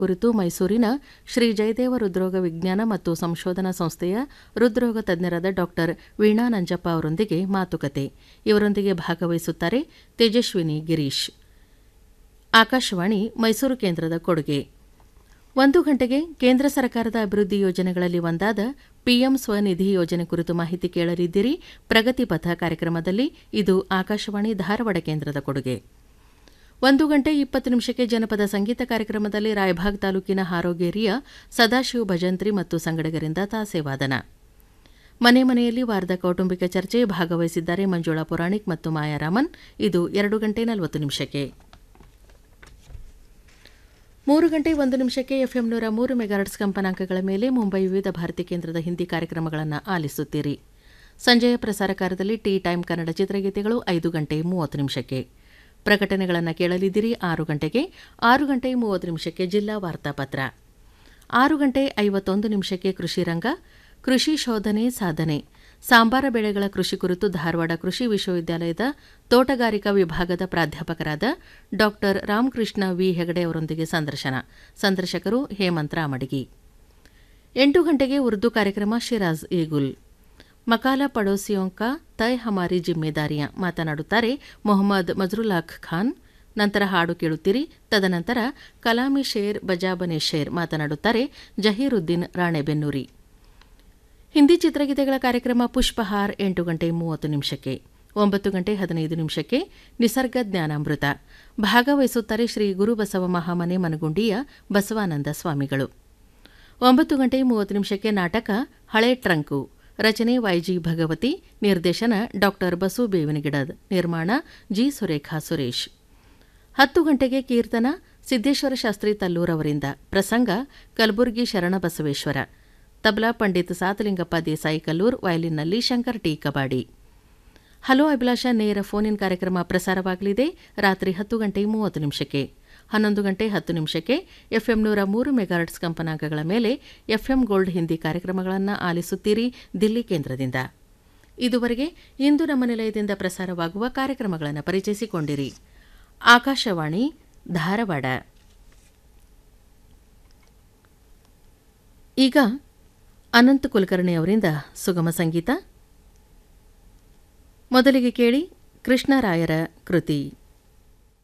ಕುರಿತು ಮೈಸೂರಿನ ಶ್ರೀ ಜಯದೇವ ಹೃದ್ರೋಗ ವಿಜ್ಞಾನ ಮತ್ತು ಸಂಶೋಧನಾ ಸಂಸ್ಥೆಯ ಹೃದ್ರೋಗ ತಜ್ಞರಾದ ಡಾಕ್ಟರ್ ವೀಣಾ ನಂಜಪ್ಪ ಅವರೊಂದಿಗೆ ಮಾತುಕತೆ ಇವರೊಂದಿಗೆ ಭಾಗವಹಿಸುತ್ತಾರೆ ತೇಜಸ್ವಿನಿ ಗಿರೀಶ್ ಆಕಾಶವಾಣಿ ಮೈಸೂರು ಕೇಂದ್ರದ ಕೊಡುಗೆ ಒಂದು ಗಂಟೆಗೆ ಕೇಂದ್ರ ಸರ್ಕಾರದ ಅಭಿವೃದ್ಧಿ ಯೋಜನೆಗಳಲ್ಲಿ ಒಂದಾದ ಪಿಎಂ ಸ್ವನಿಧಿ ಯೋಜನೆ ಕುರಿತು ಮಾಹಿತಿ ಕೇಳಲಿದ್ದೀರಿ ಪ್ರಗತಿ ಪಥ ಕಾರ್ಯಕ್ರಮದಲ್ಲಿ ಇದು ಆಕಾಶವಾಣಿ ಧಾರವಾಡ ಕೇಂದ್ರದ ಕೊಡುಗೆ ಒಂದು ಗಂಟೆ ಇಪ್ಪತ್ತು ನಿಮಿಷಕ್ಕೆ ಜನಪದ ಸಂಗೀತ ಕಾರ್ಯಕ್ರಮದಲ್ಲಿ ರಾಯಭಾಗ್ ತಾಲೂಕಿನ ಹಾರೋಗೇರಿಯ ಸದಾಶಿವ ಭಜಂತ್ರಿ ಮತ್ತು ಸಂಗಡಿಗರಿಂದ ತಾಸೆವಾದನ ಮನೆ ಮನೆಯಲ್ಲಿ ವಾರದ ಕೌಟುಂಬಿಕ ಚರ್ಚೆ ಭಾಗವಹಿಸಿದ್ದಾರೆ ಮಂಜುಳಾ ಪುರಾಣಿಕ್ ಮತ್ತು ಮಾಯಾರಾಮನ್ ಇದು ಎರಡು ಗಂಟೆ ನಲವತ್ತು ನಿಮಿಷಕ್ಕೆ ಮೂರು ಗಂಟೆ ಒಂದು ನಿಮಿಷಕ್ಕೆ ಎಫ್ಎಂ ನೂರ ಮೂರು ಮೆಗಾಹರ್ಟ್ಸ್ ಕಂಪನಾಂಕಗಳ ಮೇಲೆ ಮುಂಬೈ ವಿವಿಧ ಭಾರತಿ ಕೇಂದ್ರದ ಹಿಂದಿ ಕಾರ್ಯಕ್ರಮಗಳನ್ನು ಆಲಿಸುತ್ತೀರಿ ಸಂಜೆಯ ಪ್ರಸಾರ ಕಾರ್ಯದಲ್ಲಿ ಟೀ ಟೈಮ್ ಕನ್ನಡ ಚಿತ್ರಗೀತೆಗಳು ಐದು ಗಂಟೆ ಮೂವತ್ತು ನಿಮಿಷಕ್ಕೆ ಪ್ರಕಟಣೆಗಳನ್ನು ಕೇಳಲಿದ್ದೀರಿ ಆರು ಗಂಟೆಗೆ ಆರು ಗಂಟೆ ಮೂವತ್ತು ನಿಮಿಷಕ್ಕೆ ಜಿಲ್ಲಾ ವಾರ್ತಾಪತ್ರ ಆರು ಗಂಟೆ ಐವತ್ತೊಂದು ನಿಮಿಷಕ್ಕೆ ಕೃಷಿ ರಂಗ ಕೃಷಿ ಶೋಧನೆ ಸಾಧನೆ ಸಾಂಬಾರ ಬೆಳೆಗಳ ಕೃಷಿ ಕುರಿತು ಧಾರವಾಡ ಕೃಷಿ ವಿಶ್ವವಿದ್ಯಾಲಯದ ತೋಟಗಾರಿಕಾ ವಿಭಾಗದ ಪ್ರಾಧ್ಯಾಪಕರಾದ ಡಾಕ್ಟರ್ ರಾಮಕೃಷ್ಣ ವಿ ಹೆಗಡೆ ಅವರೊಂದಿಗೆ ಸಂದರ್ಶನ ಸಂದರ್ಶಕರು ಹೇಮಂತ್ ರಾಮಡಿಗಿ ಎಂಟು ಗಂಟೆಗೆ ಉರ್ದು ಕಾರ್ಯಕ್ರಮ ಶಿರಾಜ್ ಈಗುಲ್ ಮಕಾಲ ಪಡೋಸಿಯೋಂಕ ತಯ್ ಹಮಾರಿ ಜಿಮ್ಮೆದಾರಿಯ ಮಾತನಾಡುತ್ತಾರೆ ಮೊಹಮ್ಮದ್ ಮಜ್ರುಲಾಖ್ ಖಾನ್ ನಂತರ ಹಾಡು ಕೇಳುತ್ತೀರಿ ತದನಂತರ ಕಲಾಮಿ ಶೇರ್ ಬಜಾಬನೆ ಶೇರ್ ಮಾತನಾಡುತ್ತಾರೆ ಜಹೀರುದ್ದೀನ್ ರಾಣೆಬೆನ್ನೂರಿ ಹಿಂದಿ ಚಿತ್ರಗೀತೆಗಳ ಕಾರ್ಯಕ್ರಮ ಪುಷ್ಪಹಾರ್ ಎಂಟು ಗಂಟೆ ಮೂವತ್ತು ನಿಮಿಷಕ್ಕೆ ಒಂಬತ್ತು ಗಂಟೆ ಹದಿನೈದು ನಿಮಿಷಕ್ಕೆ ನಿಸರ್ಗ ಜ್ಞಾನಾಮೃತ ಭಾಗವಹಿಸುತ್ತಾರೆ ಶ್ರೀ ಗುರುಬಸವ ಮಹಾಮನೆ ಮನಗುಂಡಿಯ ಬಸವಾನಂದ ಸ್ವಾಮಿಗಳು ಒಂಬತ್ತು ಗಂಟೆ ಮೂವತ್ತು ನಿಮಿಷಕ್ಕೆ ನಾಟಕ ಹಳೆ ಟ್ರಂಕು ರಚನೆ ವೈಜಿ ಭಗವತಿ ನಿರ್ದೇಶನ ಡಾಕ್ಟರ್ ಬಸು ಬೇವಿನಗಿಡದ್ ನಿರ್ಮಾಣ ಜಿ ಸುರೇಖಾ ಸುರೇಶ್ ಹತ್ತು ಗಂಟೆಗೆ ಕೀರ್ತನ ಸಿದ್ದೇಶ್ವರ ಶಾಸ್ತ್ರಿ ತಲ್ಲೂರ್ ಅವರಿಂದ ಪ್ರಸಂಗ ಕಲಬುರಗಿ ಶರಣಬಸವೇಶ್ವರ ತಬಲಾ ಪಂಡಿತ್ ಸಾತಲಿಂಗಪ್ಪ ದೇಸಾಯಿ ಕಲ್ಲೂರ್ ವಯಲಿನ್ನಲ್ಲಿ ಶಂಕರ್ ಟಿ ಕಬಾಡಿ ಹಲೋ ಅಭಿಲಾಷ ನೇರ ಫೋನ್ ಇನ್ ಕಾರ್ಯಕ್ರಮ ಪ್ರಸಾರವಾಗಲಿದೆ ರಾತ್ರಿ ಹತ್ತು ಗಂಟೆ ಮೂವತ್ತು ನಿಮಿಷಕ್ಕೆ ಹನ್ನೊಂದು ಗಂಟೆ ಹತ್ತು ನಿಮಿಷಕ್ಕೆ ಎಫ್ಎಂ ನೂರ ಮೂರು ಮೆಗಾಹರ್ಟ್ಸ್ ಕಂಪನಾಂಕಗಳ ಮೇಲೆ ಎಫ್ಎಂ ಗೋಲ್ಡ್ ಹಿಂದಿ ಕಾರ್ಯಕ್ರಮಗಳನ್ನು ಆಲಿಸುತ್ತೀರಿ ದಿಲ್ಲಿ ಕೇಂದ್ರದಿಂದ ಇದುವರೆಗೆ ಇಂದು ನಮ್ಮ ನಿಲಯದಿಂದ ಪ್ರಸಾರವಾಗುವ ಕಾರ್ಯಕ್ರಮಗಳನ್ನು ಪರಿಚಯಿಸಿಕೊಂಡಿರಿ ಆಕಾಶವಾಣಿ ಧಾರವಾಡ ಈಗ ಅನಂತ ಕುಲಕರ್ಣಿ ಅವರಿಂದ ಸುಗಮ ಸಂಗೀತ ಮೊದಲಿಗೆ ಕೇಳಿ ಕೃಷ್ಣರಾಯರ ಕೃತಿ